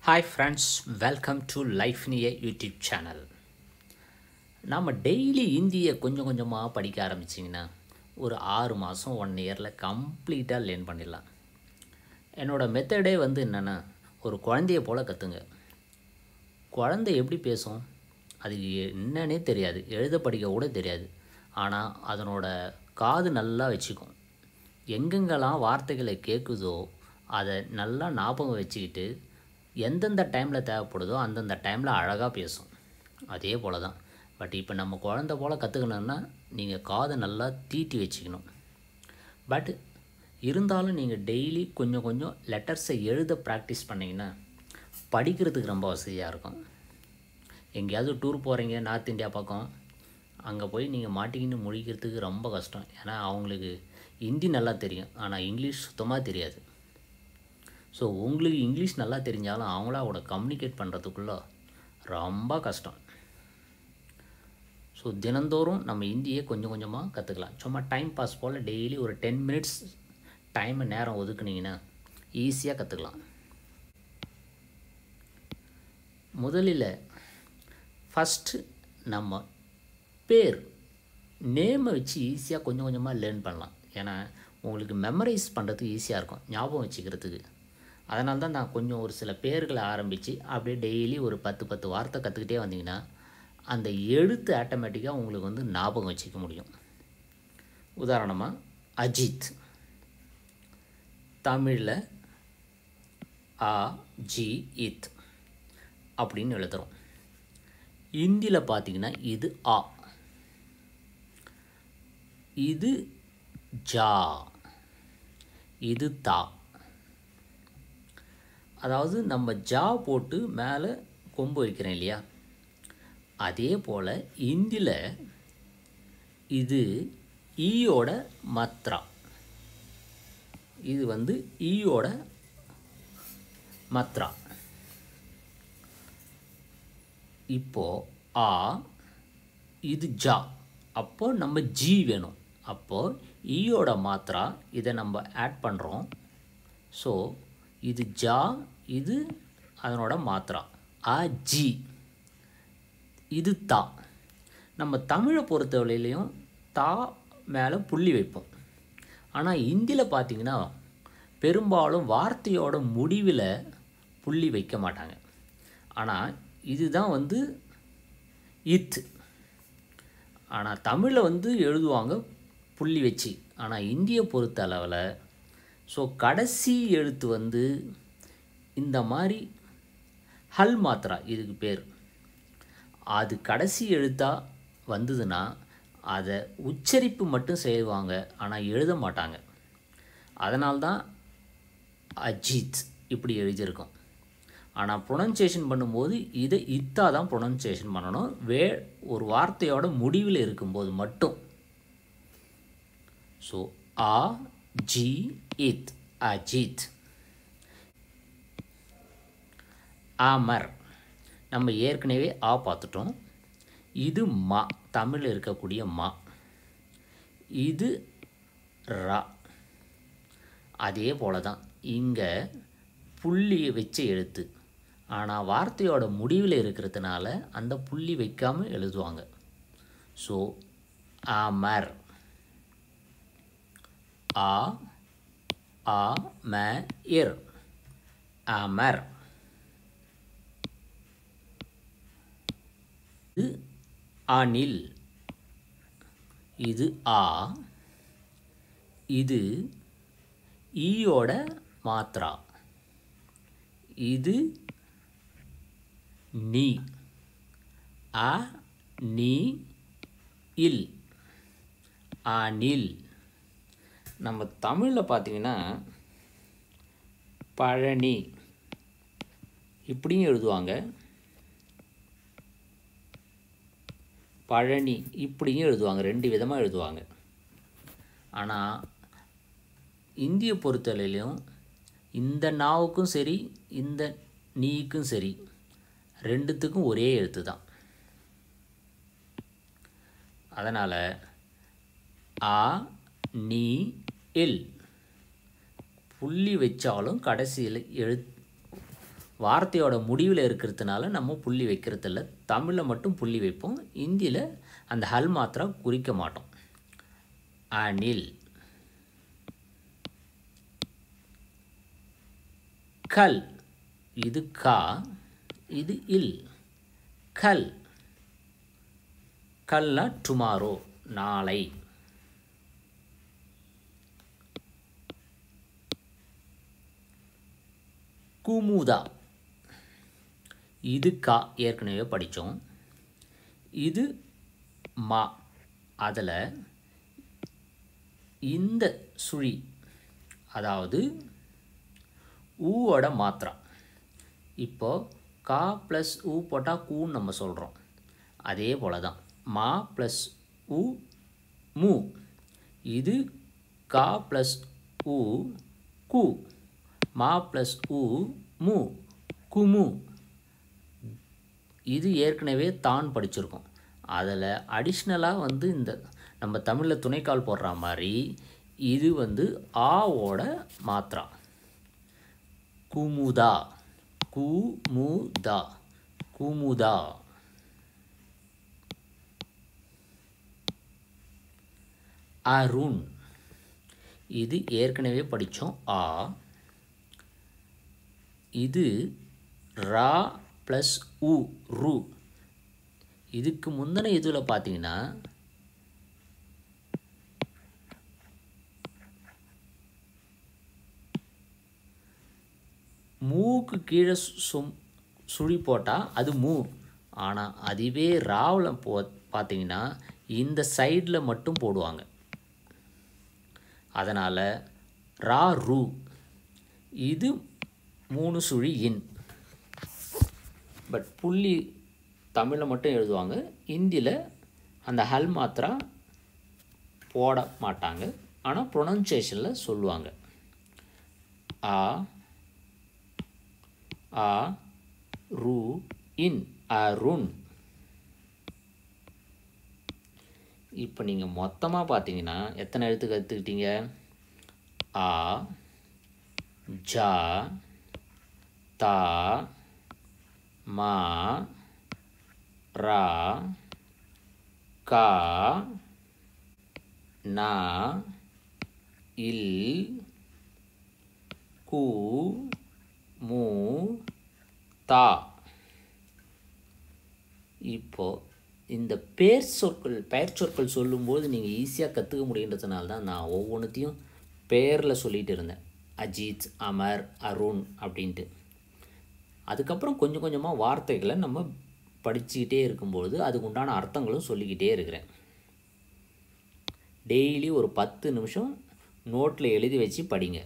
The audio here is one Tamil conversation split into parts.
hi friends welcome to life நிய யூடியூப் சேனல் நம்ம டெய்லி இந்தியை கொஞ்சம் கொஞ்சமாக படிக்க ஆரம்பிச்சிங்கன்னா ஒரு ஆறு மாதம் ஒன் இயரில் கம்ப்ளீட்டாக லேர்ன் பண்ணிடலாம் என்னோடய மெத்தடே வந்து என்னென்னா ஒரு குழந்தைய போல் கற்றுங்க குழந்தை எப்படி பேசும் அது என்னன்னே தெரியாது எழுத படிக்க கூட தெரியாது ஆனால் அதனோட காது நல்லா வச்சுக்கும் எங்கெங்கெல்லாம் வார்த்தைகளை கேட்குதோ அதை நல்லா ஞாபகம் வச்சுக்கிட்டு எந்தெந்த டைமில் தேவைப்படுதோ அந்தந்த டைமில் அழகாக பேசும் அதே போல் தான் பட் இப்போ நம்ம குழந்த போல் கற்றுக்கணுன்னா நீங்கள் காதை நல்லா தீட்டி வச்சுக்கணும் பட் இருந்தாலும் நீங்கள் டெய்லி கொஞ்சம் கொஞ்சம் லெட்டர்ஸை எழுத ப்ராக்டிஸ் பண்ணிங்கன்னா படிக்கிறதுக்கு ரொம்ப வசதியாக இருக்கும் எங்கேயாவது டூர் போகிறீங்க நார்த் இந்தியா பக்கம் அங்கே போய் நீங்கள் மாட்டிக்கின்னு முழிக்கிறதுக்கு ரொம்ப கஷ்டம் ஏன்னா அவங்களுக்கு ஹிந்தி நல்லா தெரியும் ஆனால் இங்கிலீஷ் சுத்தமாக தெரியாது ஸோ உங்களுக்கு இங்கிலீஷ் நல்லா தெரிஞ்சாலும் அவங்களோட கம்யூனிகேட் பண்ணுறதுக்குள்ள ரொம்ப கஷ்டம் ஸோ தினந்தோறும் நம்ம இந்தியை கொஞ்சம் கொஞ்சமாக கற்றுக்கலாம் சும்மா டைம் பாஸ் போல் டெய்லி ஒரு டென் மினிட்ஸ் டைமை நேரம் ஒதுக்குனீங்கன்னா ஈஸியாக கற்றுக்கலாம் முதலில் ஃபஸ்ட்டு நம்ம பேர் நேமை வச்சு ஈஸியாக கொஞ்சம் கொஞ்சமாக லேர்ன் பண்ணலாம் ஏன்னா உங்களுக்கு மெமரைஸ் பண்ணுறதுக்கு ஈஸியாக இருக்கும் ஞாபகம் வச்சுக்கிறதுக்கு அதனால தான் நான் கொஞ்சம் ஒரு சில பேர்களை ஆரம்பித்து அப்படியே டெய்லி ஒரு பத்து பத்து வார்த்தை கற்றுக்கிட்டே வந்தீங்கன்னா அந்த எழுத்து ஆட்டோமேட்டிக்காக உங்களுக்கு வந்து ஞாபகம் வச்சுக்க முடியும் உதாரணமாக அஜித் தமிழில் அ ஜி இத் அப்படின்னு எழுதுகிறோம் ஹிந்தியில் பார்த்தீங்கன்னா இது ஆ இது ஜா இது தா அதாவது நம்ம ஜா போட்டு மேலே கொம்பு வைக்கிறேன் இல்லையா அதே போல் இந்தியில் இது ஈயோட மத்ரா இது வந்து ஈயோட மத்ரா இப்போ ஆ இது ஜா அப்போ நம்ம ஜி வேணும் அப்போது ஈயோட மாத்திரா இதை நம்ம ஆட் பண்ணுறோம் ஸோ இது ஜா இது அதனோட மாத்திரா ஆ ஜி இது தா நம்ம தமிழை பொறுத்தவரையிலையும் தா மேலே புள்ளி வைப்போம் ஆனால் இந்தியில் பார்த்திங்கன்னா பெரும்பாலும் வார்த்தையோட முடிவில் புள்ளி வைக்க மாட்டாங்க ஆனால் இதுதான் வந்து இத் ஆனால் தமிழில் வந்து எழுதுவாங்க புள்ளி வச்சு ஆனால் இந்தியை பொறுத்த அளவில் ஸோ கடைசி எழுத்து வந்து இந்த மாதிரி ஹல் மாத்திரா இதுக்கு பேர் அது கடைசி எழுத்தாக வந்ததுன்னா அதை உச்சரிப்பு மட்டும் செய்வாங்க ஆனால் எழுத மாட்டாங்க அதனால்தான் அஜித் இப்படி எழுதியிருக்கோம் ஆனால் ப்ரொனன்சியேஷன் பண்ணும்போது இதை இத்தா தான் ப்ரொனன்சியேஷன் பண்ணணும் வே ஒரு வார்த்தையோட முடிவில் இருக்கும்போது மட்டும் ஸோ ஆ ஜி இத் அஜித் ஆமர் நம்ம ஏற்கனவே ஆ பார்த்துட்டோம் இது மா தமிழில் இருக்கக்கூடிய மா இது ரா அதே போல தான் இங்கே புள்ளி வச்ச எழுத்து ஆனால் வார்த்தையோட முடிவில் இருக்கிறதுனால அந்த புள்ளி வைக்காமல் எழுதுவாங்க ஸோ ஆமர் ஆ ஆ ம இர் அமர் இது அணில் இது ஆ இது ஈயோட மாத்ரா இது நீ அ நீ இல் அணில் நம்ம தமிழில் பார்த்தீங்கன்னா பழனி இப்படியும் எழுதுவாங்க பழனி இப்படியும் எழுதுவாங்க ரெண்டு விதமாக எழுதுவாங்க ஆனால் இந்திய பொறுத்தவரையிலையும் இந்த நாவுக்கும் சரி இந்த நீக்கும் சரி ரெண்டுத்துக்கும் ஒரே எழுத்து தான் அதனால் ஆ நீ இல் புள்ளி வச்சாலும் கடைசியில் எழு வார்த்தையோட முடிவில் இருக்கிறதுனால நம்ம புள்ளி வைக்கிறதில்ல தமிழில் மட்டும் புள்ளி வைப்போம் இந்தியில் அந்த ஹல் மாத்திரா குறிக்க மாட்டோம் அணில் கல் இது கா இது இல் கல் கல்னா டுமாரோ நாளை குமுதா இது கா ஏற்கனவே படித்தோம் இது மா அதில் இந்த சுழி அதாவது ஊவோட மாத்திரா இப்போ கா ப்ளஸ் ஊ போட்டால் கூன்னு நம்ம சொல்கிறோம் அதே போல் தான் மா ப்ளஸ் உ மு இது கா ப்ளஸ் உ கு மா ப்ளஸ் உ மு குமு இது ஏற்கனவே தான் படிச்சிருக்கோம் அதில் அடிஷ்னலாக வந்து இந்த நம்ம தமிழில் துணைக்கால் போடுற மாதிரி இது வந்து ஆவோட மாத்திரா குமுதா குமுதா குமுதா அருண் இது ஏற்கனவே படித்தோம் ஆ இது ரா ப்ளஸ் உ ரு இதுக்கு முந்தின இதில் பார்த்தீங்கன்னா மூக்கு கீழே சும் சுழி போட்டால் அது மூ ஆனால் அதுவே ராவில் போ பார்த்தீங்கன்னா இந்த சைடில் மட்டும் போடுவாங்க அதனால் ரா ரு இது மூணு சுழி இன் பட் புள்ளி தமிழில் மட்டும் எழுதுவாங்க ஹிந்தியில் அந்த ஹல் மாத்திரா போட மாட்டாங்க ஆனால் ப்ரொனன்சியேஷனில் சொல்லுவாங்க ஆ ஆ ரு இன் அருண் இப்போ நீங்கள் மொத்தமாக பார்த்தீங்கன்னா எத்தனை எழுத்து கற்றுக்கிட்டீங்க ஆ ஜா தா மா ரா கா நா இல் கு மு தா இப்போ இந்த பேர் சொற்கள் பெயர் சொற்கள் சொல்லும்போது நீங்கள் ஈஸியாக கற்றுக்க முடியுன்றதுனால தான் நான் ஒவ்வொன்றுத்தையும் பேரில் சொல்லிகிட்டு இருந்தேன் அஜித் அமர் அருண் அப்படின்ட்டு அதுக்கப்புறம் கொஞ்சம் கொஞ்சமாக வார்த்தைகளை நம்ம படிச்சுக்கிட்டே இருக்கும்பொழுது அதுக்கு உண்டான அர்த்தங்களும் சொல்லிக்கிட்டே இருக்கிறேன் டெய்லி ஒரு பத்து நிமிஷம் நோட்டில் எழுதி வச்சு படிங்க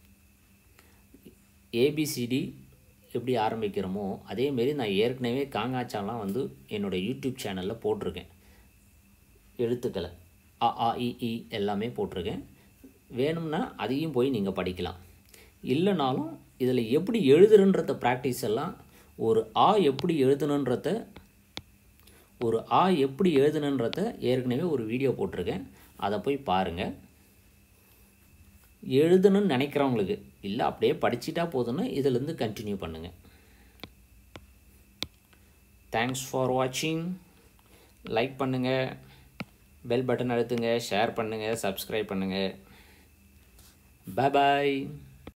ஏபிசிடி எப்படி ஆரம்பிக்கிறோமோ அதேமாரி நான் ஏற்கனவே காங்காச்சாலாம் வந்து என்னோடய யூடியூப் சேனலில் போட்டிருக்கேன் எழுத்துக்களை அ ஆ இ இ எல்லாமே போட்டிருக்கேன் வேணும்னா அதையும் போய் நீங்கள் படிக்கலாம் இல்லைனாலும் இதில் எப்படி எழுதுறன்றத ப்ராக்டிஸ் எல்லாம் ஒரு ஆ எப்படி எழுதணுன்றத ஒரு ஆ எப்படி எழுதணுன்றத ஏற்கனவே ஒரு வீடியோ போட்டிருக்கேன் அதை போய் பாருங்கள் எழுதணும்னு நினைக்கிறவங்களுக்கு இல்லை அப்படியே படிச்சிட்டா போதும்னா இதிலேருந்து கண்டினியூ பண்ணுங்கள் தேங்க்ஸ் ஃபார் வாட்சிங் லைக் பண்ணுங்கள் பெல் பட்டன் அழுத்துங்க ஷேர் பண்ணுங்கள் சப்ஸ்கிரைப் பண்ணுங்கள் பாய்